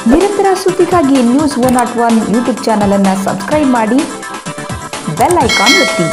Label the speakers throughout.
Speaker 1: ನಿರಂತರ ಸುದ್ದಿಗಾಗಿ news one not one YouTube ಚಾನಲನ್ನು ಸಬ್ಸ್ಕ್ರೈಬ್ ಮಾಡಿ ಬೆಲ್ ಐಕಾನ್ ಒತ್ತಿ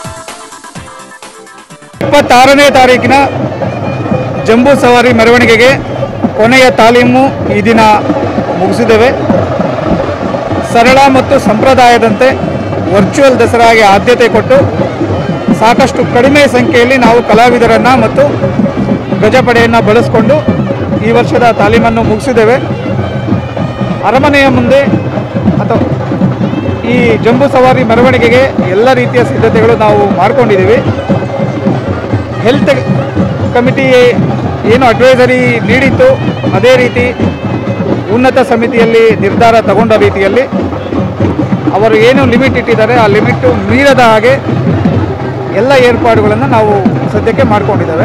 Speaker 2: ಇಪ್ಪತ್ತಾರನೇ ತಾರೀಕಿನ ಜಂಬೂ ಸವಾರಿ ಮೆರವಣಿಗೆಗೆ ಕೊನೆಯ ತಾಲೀಮು ಈ ದಿನ ಮುಗಿಸಿದ್ದೇವೆ ಸರಳ ಮತ್ತು ಸಂಪ್ರದಾಯದಂತೆ ವರ್ಚುವಲ್ ದಸರಾಗೆ ಆದ್ಯತೆ ಕೊಟ್ಟು ಸಾಕಷ್ಟು ಕಡಿಮೆ ಸಂಖ್ಯೆಯಲ್ಲಿ ನಾವು ಕಲಾವಿದರನ್ನು ಮತ್ತು ಗಜಪಡೆಯನ್ನು ಬಳಸಿಕೊಂಡು ಈ ವರ್ಷದ ತಾಲೀಮನ್ನು ಮುಗಿಸಿದ್ದೇವೆ ಅರಮನೆಯ ಮುಂದೆ ಅಥವಾ ಈ ಜಂಬೂ ಸವಾರಿ ಮೆರವಣಿಗೆಗೆ ಎಲ್ಲ ರೀತಿಯ ಸಿದ್ಧತೆಗಳು ನಾವು ಮಾಡ್ಕೊಂಡಿದ್ದೀವಿ ಹೆಲ್ತ್ ಕಮಿಟಿ ಏನು ಅಡ್ವೈಸರಿ ನೀಡಿತ್ತು ಅದೇ ರೀತಿ ಉನ್ನತ ಸಮಿತಿಯಲ್ಲಿ ನಿರ್ಧಾರ ತಗೊಂಡ ರೀತಿಯಲ್ಲಿ ಅವರು ಏನು ಲಿಮಿಟ್ ಇಟ್ಟಿದ್ದಾರೆ ಆ ಲಿಮಿಟ್ಟು ಮೀರದ ಹಾಗೆ ಎಲ್ಲ ಏರ್ಪಾಡುಗಳನ್ನು ನಾವು ಸದ್ಯಕ್ಕೆ ಮಾಡಿಕೊಂಡಿದ್ದೇವೆ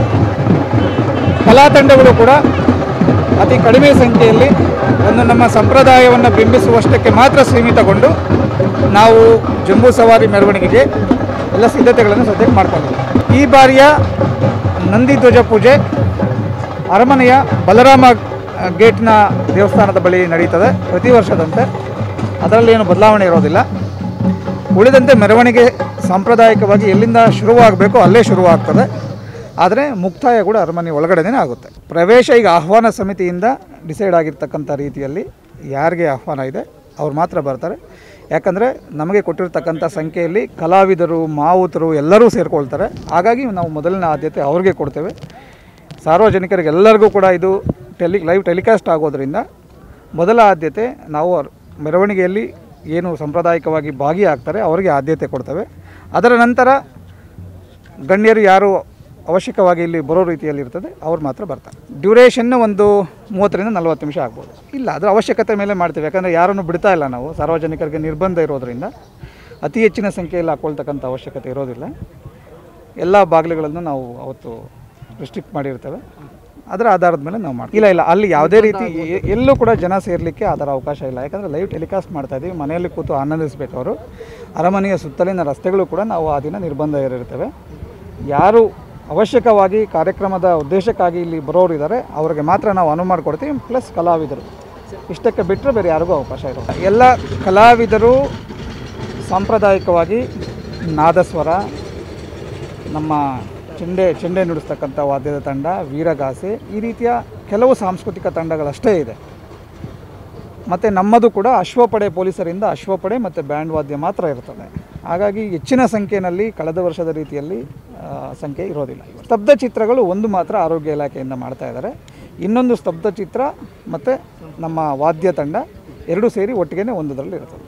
Speaker 2: ಕಲಾ ತಂಡಗಳು ಕೂಡ ಅತಿ ಕಡಿಮೆ ಸಂಖ್ಯೆಯಲ್ಲಿ ಒಂದು ನಮ್ಮ ಸಂಪ್ರದಾಯವನ್ನು ಬಿಂಬಿಸುವಷ್ಟಕ್ಕೆ ಮಾತ್ರ ಸೀಮಿತಗೊಂಡು ನಾವು ಜಂಬೂ ಸವಾರಿ ಮೆರವಣಿಗೆಗೆ ಎಲ್ಲ ಸಿದ್ಧತೆಗಳನ್ನು ಸದ್ಯಕ್ಕೆ ಮಾಡ್ಕೊಂಡಿದ್ದೀವಿ ಈ ಬಾರಿಯ ನಂದಿ ಧ್ವಜ ಪೂಜೆ ಅರಮನೆಯ ಬಲರಾಮ ಆ, ಗೇಟ್ನ ದೇವಸ್ಥಾನದ ಬಳಿ ನಡೀತದೆ ಪ್ರತಿ ವರ್ಷದಂತೆ ಅದರಲ್ಲಿ ಏನು ಬದಲಾವಣೆ ಇರೋದಿಲ್ಲ ಉಳಿದಂತೆ ಮೆರವಣಿಗೆ ಸಾಂಪ್ರದಾಯಿಕವಾಗಿ ಎಲ್ಲಿಂದ ಶುರುವಾಗಬೇಕೋ ಅಲ್ಲೇ ಶುರುವಾಗ್ತದೆ ಆದರೆ ಮುಕ್ತಾಯ ಕೂಡ ಅರಮನೆ ಒಳಗಡೆನೇ ಆಗುತ್ತೆ ಪ್ರವೇಶ ಈಗ ಆಹ್ವಾನ ಸಮಿತಿಯಿಂದ ಡಿಸೈಡ್ ಆಗಿರ್ತಕ್ಕಂಥ ರೀತಿಯಲ್ಲಿ ಯಾರಿಗೆ ಆಹ್ವಾನ ಇದೆ ಅವ್ರು ಮಾತ್ರ ಬರ್ತಾರೆ ಯಾಕಂದರೆ ನಮಗೆ ಕೊಟ್ಟಿರ್ತಕ್ಕಂಥ ಸಂಖ್ಯೆಯಲ್ಲಿ ಕಲಾವಿದರು ಮಾವುತರು ಎಲ್ಲರೂ ಸೇರಿಕೊಳ್ತಾರೆ ಹಾಗಾಗಿ ನಾವು ಮೊದಲನೇ ಆದ್ಯತೆ ಅವ್ರಿಗೆ ಕೊಡ್ತೇವೆ ಸಾರ್ವಜನಿಕರಿಗೆಲ್ಲರಿಗೂ ಕೂಡ ಇದು ಟೆಲಿ ಲೈವ್ ಟೆಲಿಕಾಸ್ಟ್ ಆಗೋದ್ರಿಂದ ಮೊದಲ ಆದ್ಯತೆ ನಾವು ಅವ್ರ ಮೆರವಣಿಗೆಯಲ್ಲಿ ಏನು ಸಾಂಪ್ರದಾಯಿಕವಾಗಿ ಭಾಗಿಯಾಗ್ತಾರೆ ಅವರಿಗೆ ಆದ್ಯತೆ ಕೊಡ್ತೇವೆ ಅದರ ನಂತರ ಗಣ್ಯರು ಯಾರು ಅವಶ್ಯಕವಾಗಿ ಇಲ್ಲಿ ಬರೋ ರೀತಿಯಲ್ಲಿ ಇರ್ತದೆ ಅವ್ರು ಮಾತ್ರ ಬರ್ತಾರೆ ಡ್ಯೂರೇಷನ್ನು ಒಂದು ಮೂವತ್ತರಿಂದ ನಲ್ವತ್ತು ನಿಮಿಷ ಆಗ್ಬೋದು ಇಲ್ಲ ಅದರ ಅವಶ್ಯಕತೆ ಮೇಲೆ ಮಾಡ್ತೀವಿ ಯಾಕಂದರೆ ಯಾರನ್ನು ಬಿಡ್ತಾ ಇಲ್ಲ ನಾವು ಸಾರ್ವಜನಿಕರಿಗೆ ನಿರ್ಬಂಧ ಇರೋದರಿಂದ ಅತಿ ಹೆಚ್ಚಿನ ಸಂಖ್ಯೆಯಲ್ಲಿ ಹಾಕ್ಕೊಳ್ತಕ್ಕಂಥ ಅವಶ್ಯಕತೆ ಇರೋದಿಲ್ಲ ಎಲ್ಲ ಬಾಗಿಲುಗಳನ್ನು ನಾವು ಅವತ್ತು ರಿಸ್ಟ್ರಿಕ್ಟ್ ಮಾಡಿರ್ತೇವೆ ಅದರ ಆಧಾರದ ಮೇಲೆ ನಾವು ಮಾಡ್ತೀವಿ ಇಲ್ಲ ಇಲ್ಲ ಅಲ್ಲಿ ಯಾವುದೇ ರೀತಿ ಎ- ಎಲ್ಲೂ ಕೂಡ ಜನ ಸೇರಲಿಕ್ಕೆ ಅದರ ಅವಕಾಶ ಇಲ್ಲ ಯಾಕಂದರೆ ಲೈವ್ ಟೆಲಿಕಾಸ್ಟ್ ಮಾಡ್ತಾ ಇದ್ದೀವಿ ಮನೆಯಲ್ಲಿ ಕೂತು ಆನಂದಿಸಬೇಕು ಅವರು ಅರಮನೆಯ ಸುತ್ತಲಿನ ರಸ್ತೆಗಳು ಕೂಡ ನಾವು ಆ ದಿನ ನಿರ್ಬಂಧ ಇರಿರ್ತೇವೆ ಯಾರು ಅವಶ್ಯಕವಾಗಿ ಕಾರ್ಯಕ್ರಮದ ಉದ್ದೇಶಕ್ಕಾಗಿ ಇಲ್ಲಿ ಬರೋರು ಇದ್ದಾರೆ ಅವರಿಗೆ ಮಾತ್ರ ನಾವು ಅನುವು ಮಾಡಿಕೊಡ್ತೀವಿ ಪ್ಲಸ್ ಕಲಾವಿದರು ಇಷ್ಟಕ್ಕೆ ಬಿಟ್ಟರೆ ಬೇರೆ ಯಾರಿಗೂ ಅವಕಾಶ ಇರೋಲ್ಲ ಎಲ್ಲ ಕಲಾವಿದರು ಸಾಂಪ್ರದಾಯಿಕವಾಗಿ ನಾದಸ್ವರ ನಮ್ಮ ಚೆಂಡೆ ಚೆಂಡೆ ನುಡಿಸ್ತಕ್ಕಂಥ ವಾದ್ಯದ ತಂಡ ವೀರಗಾಸೆ ಈ ರೀತಿಯ ಕೆಲವು ಸಾಂಸ್ಕೃತಿಕ ತಂಡಗಳಷ್ಟೇ ಇದೆ ಮತ್ತು ನಮ್ಮದು ಕೂಡ ಅಶ್ವಪಡೆ ಪೊಲೀಸರಿಂದ ಅಶ್ವಪಡೆ ಮತ್ತು ಬ್ಯಾಂಡ್ ವಾದ್ಯ ಮಾತ್ರ ಇರ್ತದೆ ಹಾಗಾಗಿ ಹೆಚ್ಚಿನ ಸಂಖ್ಯೆಯಲ್ಲಿ ಕಳೆದ ವರ್ಷದ ರೀತಿಯಲ್ಲಿ ಆ, ಸಂಖ್ಯೆ ಇರೋದಿಲ್ಲ ಸ್ತಬ್ಧ ಚಿತ್ರಗಳು ಒಂದು ಮಾತ್ರ ಆರೋಗ್ಯ ಇಲಾಖೆಯಿಂದ ಮಾಡ್ತಾ ಇದ್ದಾರೆ ಇನ್ನೊಂದು ಸ್ತಬ್ಧ ಚಿತ್ರ ಮತ್ತು ನಮ್ಮ ವಾದ್ಯ ತಂಡ ಎರಡೂ ಸೇರಿ ಒಟ್ಟಿಗೆ ಒಂದರಲ್ಲಿ ಇರ್ತದೆ